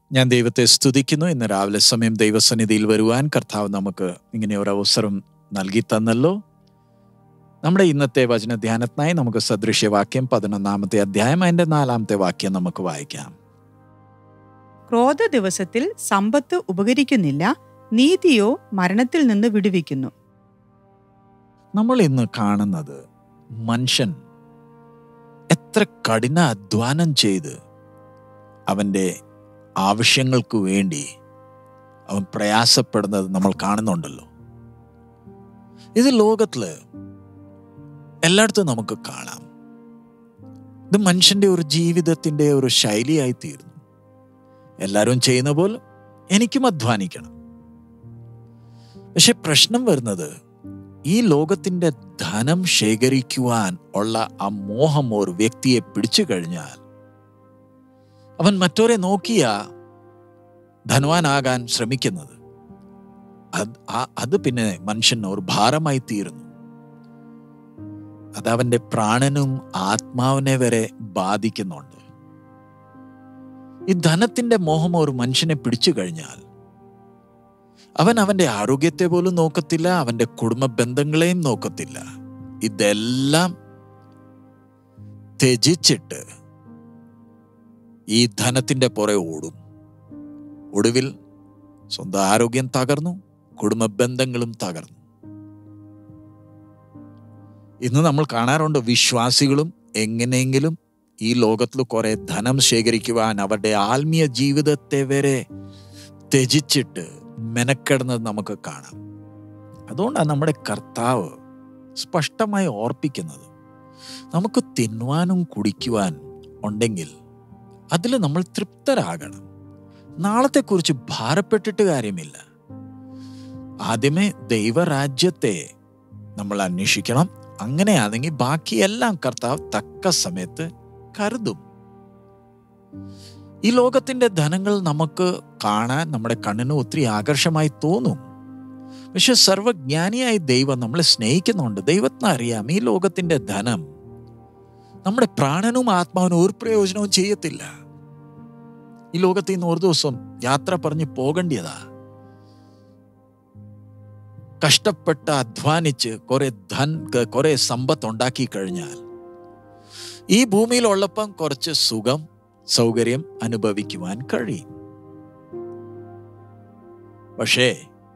ഞാൻ ദൈവത്തെ സ്തുതിക്കുന്നു ഇന്ന് രാവിലെ സമയം ദൈവസന്നിധിയിൽ വരുവാൻ കർത്താവ് നമുക്ക് ഇങ്ങനെ ഒരു അവസരം നൽകി തന്നല്ലോ നമ്മുടെ ഇന്നത്തെ വചന ധ്യാനത്തിനായി നമുക്ക് സദൃശ്യവാക്യം പതിനൊന്നാമത്തെ അധ്യായം അതിന്റെ നാലാമത്തെ വാക്യം നമുക്ക് വായിക്കാം ക്രോധ ദിവസത്തിൽ സമ്പത്ത് ഉപകരിക്കുന്നില്ല നീതിയോ മരണത്തിൽ നിന്ന് വിടുവിക്കുന്നു നമ്മൾ ഇന്ന് കാണുന്നത് മനുഷ്യൻ എത്ര കഠിന അധ്വാനം ചെയ്ത് അവൻ്റെ ആവശ്യങ്ങൾക്ക് വേണ്ടി അവൻ പ്രയാസപ്പെടുന്നത് നമ്മൾ കാണുന്നുണ്ടല്ലോ ഇത് ലോകത്തില് എല്ലായിടത്തും നമുക്ക് കാണാം ഇത് മനുഷ്യന്റെ ഒരു ജീവിതത്തിന്റെ ഒരു ശൈലിയായി തീർന്നു എല്ലാവരും ചെയ്യുന്ന പോലെ എനിക്കും അധ്വാനിക്കണം പക്ഷെ പ്രശ്നം വരുന്നത് ഈ ലോകത്തിന്റെ ധനം ശേഖരിക്കുവാൻ ഉള്ള ആ മോഹം ഒരു വ്യക്തിയെ പിടിച്ചു കഴിഞ്ഞാൽ അവൻ മറ്റോരെ നോക്കിയ ധനവാനാകാൻ ശ്രമിക്കുന്നത് അത് ആ- അത് പിന്നെ മനുഷ്യൻ ഒരു ഭാരമായി തീരുന്നു അത് അവന്റെ പ്രാണനും ആത്മാവിനെ വരെ ബാധിക്കുന്നുണ്ട് ഈ ധനത്തിന്റെ മോഹം ഒരു മനുഷ്യനെ പിടിച്ചു കഴിഞ്ഞാൽ അവൻ അവന്റെ ആരോഗ്യത്തെ പോലും നോക്കത്തില്ല അവന്റെ കുടുംബ ബന്ധങ്ങളെയും നോക്കത്തില്ല ഇതെല്ലാം ത്യജിച്ചിട്ട് ഈ ധനത്തിന്റെ പുറകെ ഓടും ഒടുവിൽ സ്വന്തം ആരോഗ്യം തകർന്നു കുടുംബ ബന്ധങ്ങളും തകർന്നു ഇന്ന് നമ്മൾ കാണാറുണ്ട് വിശ്വാസികളും എങ്ങനെയെങ്കിലും ഈ ലോകത്തിൽ കുറെ ധനം ശേഖരിക്കുവാൻ അവരുടെ ആത്മീയ ജീവിതത്തെ വരെ ത്യജിച്ചിട്ട് മെനക്കെടുന്നത് നമുക്ക് കാണാം അതുകൊണ്ടാണ് നമ്മുടെ കർത്താവ് സ്പഷ്ടമായി ഓർപ്പിക്കുന്നത് നമുക്ക് തിന്നുവാനും കുടിക്കുവാൻ ഉണ്ടെങ്കിൽ അതിൽ നമ്മൾ തൃപ്തരാകണം നാളത്തെക്കുറിച്ച് ഭാരപ്പെട്ടിട്ട് കാര്യമില്ല ആദ്യമേ ദൈവരാജ്യത്തെ നമ്മൾ അന്വേഷിക്കണം അങ്ങനെയാണെങ്കിൽ ബാക്കിയെല്ലാം കർത്താവ് തക്ക സമയത്ത് കരുതും ഈ ലോകത്തിന്റെ ധനങ്ങൾ നമുക്ക് കാണാൻ നമ്മുടെ കണ്ണിന് ഒത്തിരി ആകർഷമായി തോന്നും പക്ഷെ സർവജ്ഞാനിയായ ദൈവം നമ്മളെ സ്നേഹിക്കുന്നുണ്ട് ദൈവത്തിന് അറിയാം ഈ ലോകത്തിന്റെ ധനം നമ്മുടെ പ്രാണനും ആത്മാവിനും ഒരു പ്രയോജനവും ചെയ്യത്തില്ല ഈ ലോകത്തിൽ നിന്ന് ഒരു ദിവസം യാത്ര പറഞ്ഞ് പോകേണ്ടതാ കഷ്ടപ്പെട്ട് അധ്വാനിച്ച് കുറെ ധൻ കുറെ സമ്പത്ത് ഉണ്ടാക്കി കഴിഞ്ഞാൽ ഈ ഭൂമിയിലുള്ളപ്പം കുറച്ച് സുഖം സൗകര്യം അനുഭവിക്കുവാൻ കഴിയും പക്ഷേ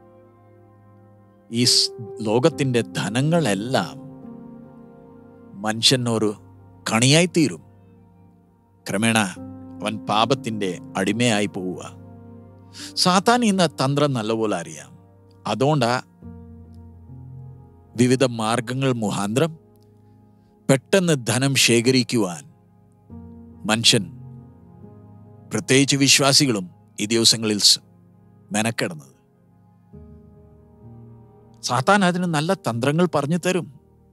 ഈ സ് ലോകത്തിന്റെ ധനങ്ങളെല്ലാം മനുഷ്യനൊരു കണിയായി തീരും ക്രമേണ അവൻ പാപത്തിന്റെ അടിമയായി പോവുക സാത്താൻ ഇന്ന് തന്ത്രം നല്ലപോലെ അറിയാം അതുകൊണ്ടാ വിവിധ മാർഗങ്ങൾ മുഖാന്തരം പെട്ടെന്ന് ധനം ശേഖരിക്കുവാൻ മനുഷ്യൻ പ്രത്യേകിച്ച് വിശ്വാസികളും ഈ ദിവസങ്ങളിൽ സ് മെനക്കെടുന്നത് സാത്താൻ അതിന് നല്ല തന്ത്രങ്ങൾ പറഞ്ഞു തരും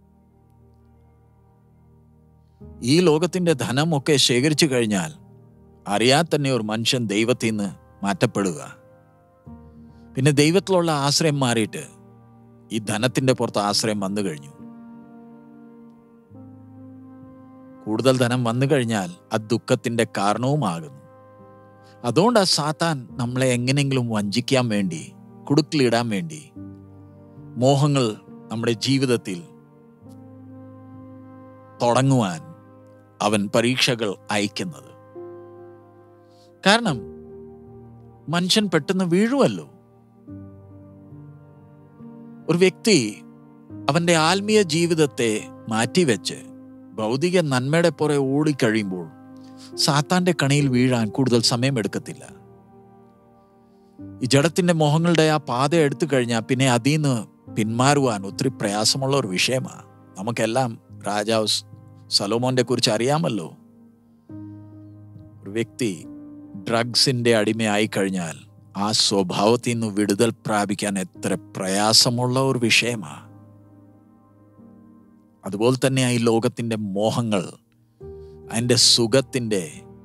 ഈ ലോകത്തിന്റെ ധനമൊക്കെ ശേഖരിച്ചു കഴിഞ്ഞാൽ അറിയാതെ തന്നെ ഒരു മനുഷ്യൻ ദൈവത്തിൽ നിന്ന് മാറ്റപ്പെടുക പിന്നെ ദൈവത്തിലുള്ള ആശ്രയം മാറിയിട്ട് ഈ ധനത്തിന്റെ പുറത്ത് ആശ്രയം വന്നു കഴിഞ്ഞു കൂടുതൽ ധനം വന്നു കഴിഞ്ഞാൽ അത് ദുഃഖത്തിന്റെ കാരണവുമാകുന്നു അതുകൊണ്ട് ആ സാത്താൻ നമ്മളെ എങ്ങനെയെങ്കിലും വഞ്ചിക്കാൻ വേണ്ടി കുടുക്കിലിടാൻ വേണ്ടി മോഹങ്ങൾ നമ്മുടെ ജീവിതത്തിൽ തുടങ്ങുവാൻ അവൻ പരീക്ഷകൾ അയക്കുന്നത് കാരണം മനുഷ്യൻ പെട്ടെന്ന് വീഴുമല്ലോ ഒരു വ്യക്തി അവന്റെ ആത്മീയ ജീവിതത്തെ മാറ്റിവെച്ച് ഭൗതിക നന്മയുടെ പുറകെ ഓടിക്കഴിയുമ്പോൾ സാത്താന്റെ കണിയിൽ വീഴാൻ കൂടുതൽ സമയം എടുക്കത്തില്ല ഈ ജഡത്തിന്റെ മോഹങ്ങളുടെ ആ പാത എടുത്തു കഴിഞ്ഞാൽ പിന്നെ അതിൽ നിന്ന് പിന്മാറുവാൻ ഒത്തിരി പ്രയാസമുള്ള ഒരു വിഷയമാണ് നമുക്കെല്ലാം രാജാവ് സ് സലോമോന്റെ കുറിച്ച് അറിയാമല്ലോ ഒരു വ്യക്തി ഡ്രഗ്സിന്റെ അടിമയായി കഴിഞ്ഞാൽ ആ സ്വഭാവത്തിൽ നിന്ന് വിടുതൽ പ്രാപിക്കാൻ എത്ര പ്രയാസമുള്ള ഒരു വിഷയമാണ് അതുപോലെ തന്നെ ഈ ലോകത്തിന്റെ മോഹങ്ങൾ അതിൻ്റെ സുഖത്തിന്റെ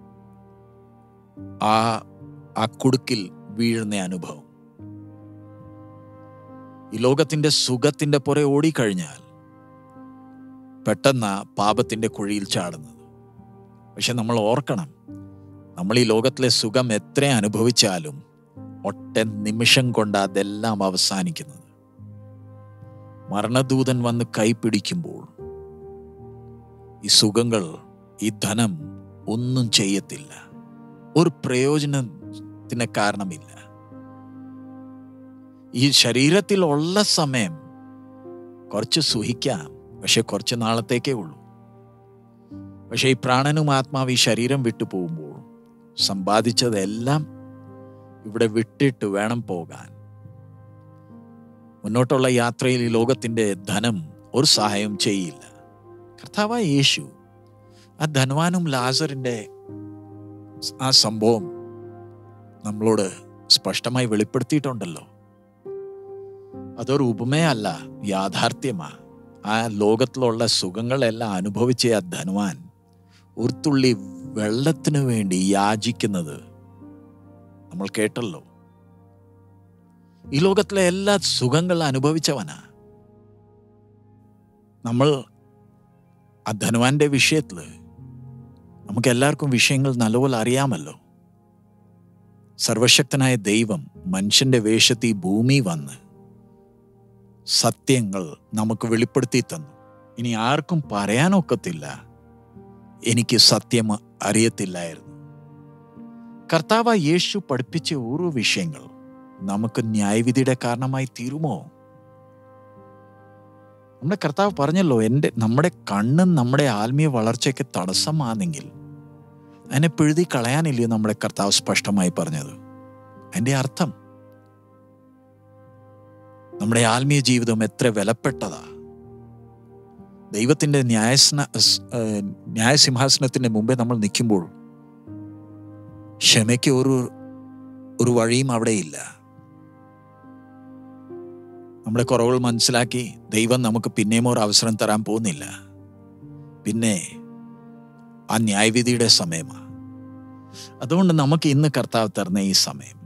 ആ ആ കുടുക്കിൽ വീഴുന്ന അനുഭവം ഈ ലോകത്തിന്റെ സുഖത്തിന്റെ പുറകെ ഓടിക്കഴിഞ്ഞാൽ പെട്ടെന്ന് പാപത്തിന്റെ കുഴിയിൽ ചാടുന്നത് പക്ഷെ നമ്മൾ ഓർക്കണം നമ്മൾ ഈ ലോകത്തിലെ സുഖം എത്ര അനുഭവിച്ചാലും ഒറ്റ നിമിഷം കൊണ്ട് അതെല്ലാം അവസാനിക്കുന്നത് മരണദൂതൻ വന്ന് കൈപിടിക്കുമ്പോൾ ഈ സുഖങ്ങൾ ഈ ധനം ഒന്നും ചെയ്യത്തില്ല ഒരു പ്രയോജനത്തിന് കാരണമില്ല ഈ ശരീരത്തിൽ ഉള്ള സമയം കുറച്ച് സുഹിക്കാം പക്ഷെ കുറച്ച് നാളത്തേക്കേ ഉള്ളൂ പക്ഷെ ഈ പ്രാണനും ആത്മാവ് ഈ ശരീരം വിട്ടു പോകുമ്പോൾ സമ്പാദിച്ചതെല്ലാം ഇവിടെ വിട്ടിട്ട് വേണം പോകാൻ മുന്നോട്ടുള്ള യാത്രയിൽ ഈ ലോകത്തിന്റെ ധനം ഒരു സഹായം ചെയ്യില്ല കർത്താവായ യേശു ആ ധനവാനും ലാസറിന്റെ ആ സംഭവം നമ്മളോട് സ്പഷ്ടമായി വെളിപ്പെടുത്തിയിട്ടുണ്ടല്ലോ അതൊരു ഉപമയല്ല യാഥാർത്ഥ്യമാ ആ ലോകത്തിലുള്ള സുഖങ്ങളെല്ലാം അനുഭവിച്ച ആ ധനവാൻ ഒരു തുള്ളി വെള്ളത്തിനു വേണ്ടി യാചിക്കുന്നത് നമ്മൾ കേട്ടല്ലോ ഈ ലോകത്തിലെ എല്ലാ സുഖങ്ങൾ അനുഭവിച്ചവനാ നമ്മൾ ആ ധനുവാന്റെ വിഷയത്തിൽ നമുക്ക് എല്ലാവർക്കും വിഷയങ്ങൾ നല്ലപോലെ അറിയാമല്ലോ സർവശക്തനായ ദൈവം മനുഷ്യന്റെ വേഷത്തിൽ ഭൂമി വന്ന് സത്യങ്ങൾ നമുക്ക് വെളിപ്പെടുത്തി തന്നു ഇനി ആർക്കും പറയാനൊക്കത്തില്ല എനിക്ക് സത്യം അറിയത്തില്ലായിരുന്നു കർത്താവ് യേശു പഠിപ്പിച്ച ഓരോ വിഷയങ്ങൾ നമുക്ക് ന്യായവിധിയുടെ കാരണമായി തീരുമോ നമ്മുടെ കർത്താവ് പറഞ്ഞല്ലോ എൻ്റെ നമ്മുടെ കണ്ണും നമ്മുടെ ആത്മീയ വളർച്ചയ്ക്ക് തടസ്സമാണെങ്കിൽ അതിനെ പിഴുതി കളയാനില്ലയോ നമ്മുടെ കർത്താവ് സ്പഷ്ടമായി പറഞ്ഞത് അതിൻ്റെ അർത്ഥം നമ്മുടെ ആത്മീയ ജീവിതം എത്ര വിലപ്പെട്ടതാ ദൈവത്തിന്റെ ന്യായസ്ന ന്യായസിംഹാസനത്തിന്റെ മുമ്പേ നമ്മൾ നിൽക്കുമ്പോൾ ക്ഷമയ്ക്ക് ഒരു ഒരു വഴിയും അവിടെയില്ല നമ്മുടെ കുറവുകൾ മനസ്സിലാക്കി ദൈവം നമുക്ക് പിന്നെയും ഒരു അവസരം തരാൻ പോകുന്നില്ല പിന്നെ ആ ന്യായവിധിയുടെ സമയമാണ് അതുകൊണ്ട് നമുക്ക് ഇന്ന് കർത്താവ് തരുന്ന ഈ സമയം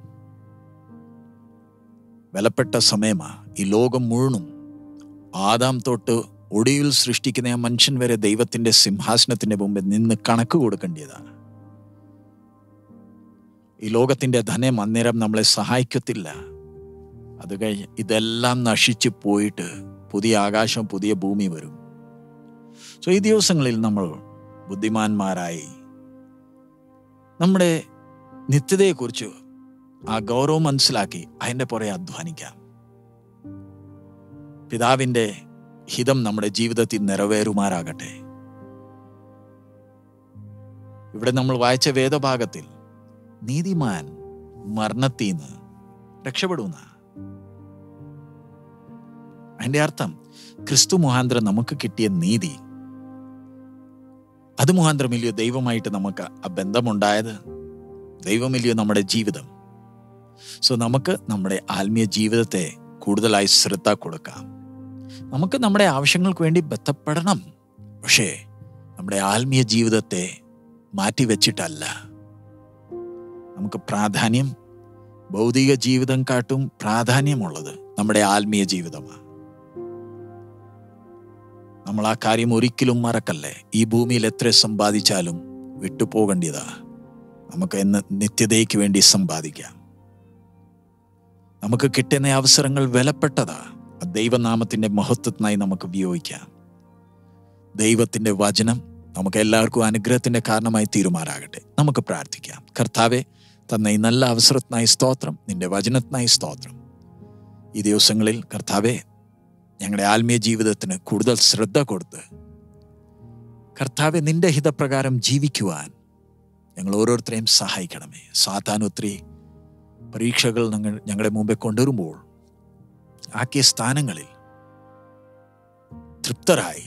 വിലപ്പെട്ട സമയമാ ഈ ലോകം മുഴുവനും ആദാം തൊട്ട് ഒടിയിൽ സൃഷ്ടിക്കുന്ന ആ മനുഷ്യൻ വരെ ദൈവത്തിന്റെ സിംഹാസനത്തിന്റെ മുമ്പിൽ നിന്ന് കണക്ക് കൊടുക്കേണ്ടതാണ് ഈ ലോകത്തിന്റെ ധനം അന്നേരം നമ്മളെ സഹായിക്കത്തില്ല അത് കഴിഞ്ഞ് ഇതെല്ലാം നശിച്ചു പോയിട്ട് പുതിയ ആകാശം പുതിയ ഭൂമി വരും സോ ഈ ദിവസങ്ങളിൽ നമ്മൾ ബുദ്ധിമാന്മാരായി നമ്മുടെ നിത്യതയെക്കുറിച്ച് ആ ഗൗരവം മനസ്സിലാക്കി അതിൻ്റെ പുറകെ അധ്വാനിക്കാം പിതാവിൻ്റെ ഹിതം നമ്മുടെ ജീവിതത്തിൽ നിറവേറുമാറാകട്ടെ ഇവിടെ നമ്മൾ വായിച്ച വേദഭാഗത്തിൽ നീതിമാൻ മരണത്തിൽ നിന്ന് രക്ഷപ്പെടുന്ന അതിന്റെ അർത്ഥം ക്രിസ്തു മുഖാന്തരം നമുക്ക് കിട്ടിയ നീതി അത് മുഖാന്തരമില്ലയോ ദൈവമായിട്ട് നമുക്ക് ആ ബന്ധമുണ്ടായത് ദൈവമില്ലയോ നമ്മുടെ ജീവിതം സോ നമുക്ക് നമ്മുടെ ആത്മീയ ജീവിതത്തെ കൂടുതലായി ശ്രദ്ധ കൊടുക്കാം നമുക്ക് നമ്മുടെ ആവശ്യങ്ങൾക്ക് വേണ്ടി ബന്ധപ്പെടണം പക്ഷേ നമ്മുടെ ആത്മീയ ജീവിതത്തെ മാറ്റിവെച്ചിട്ടല്ല നമുക്ക് പ്രാധാന്യം ഭൗതിക ജീവിതം കാട്ടും പ്രാധാന്യമുള്ളത് നമ്മുടെ ആത്മീയ ജീവിതമാണ് നമ്മൾ ആ കാര്യം ഒരിക്കലും മറക്കല്ലേ ഈ ഭൂമിയിൽ എത്ര സമ്പാദിച്ചാലും വിട്ടുപോകേണ്ടതാ നമുക്ക് എന്ന് നിത്യതയ്ക്ക് വേണ്ടി സമ്പാദിക്കാം നമുക്ക് കിട്ടുന്ന അവസരങ്ങൾ വിലപ്പെട്ടതാ ദൈവനാമത്തിന്റെ മഹത്വത്തിനായി നമുക്ക് ഉപയോഗിക്കാം ദൈവത്തിന്റെ വചനം നമുക്ക് എല്ലാവർക്കും അനുഗ്രഹത്തിന്റെ കാരണമായി തീരുമാറാകട്ടെ നമുക്ക് പ്രാർത്ഥിക്കാം കർത്താവെ തന്ന ഈ നല്ല അവസരത്തിനായി സ്തോത്രം നിന്റെ വചനത്തിനായി സ്തോത്രം ഈ ദിവസങ്ങളിൽ കർത്താവെ ഞങ്ങളുടെ ആത്മീയ ജീവിതത്തിന് കൂടുതൽ ശ്രദ്ധ കൊടുത്ത് കർത്താവെ നിന്റെ ഹിതപ്രകാരം ജീവിക്കുവാൻ ഞങ്ങൾ ഓരോരുത്തരെയും സഹായിക്കണമേ സാത്താൻ ഒത്തിരി പരീക്ഷകൾ ഞങ്ങൾ ഞങ്ങളുടെ മുമ്പേ കൊണ്ടുവരുമ്പോൾ ആക്കിയ സ്ഥാനങ്ങളിൽ തൃപ്തരായി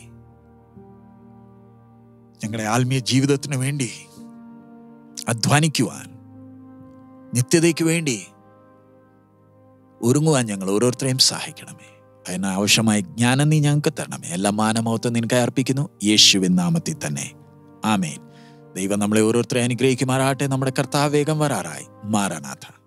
ഞങ്ങളുടെ ആത്മീയ ജീവിതത്തിന് വേണ്ടി അധ്വാനിക്കുവാൻ നിത്യതയ്ക്ക് വേണ്ടി ഒരുങ്ങുവാൻ ഞങ്ങൾ ഓരോരുത്തരെയും സഹായിക്കണമേ അതിന് ആവശ്യമായ ജ്ഞാനം നീ ഞങ്ങൾക്ക് തരണമേ എല്ലാ മാനമഹത്വം നിനക്ക് അർപ്പിക്കുന്നു യേശുവിൻ നാമത്തിൽ തന്നെ ആമേൻ ദൈവം നമ്മളെ ഓരോരുത്തരെ അനുഗ്രഹിക്കുമാറാട്ടെ നമ്മുടെ കർത്താവ് വേഗം വരാറായി മാറാനാഥ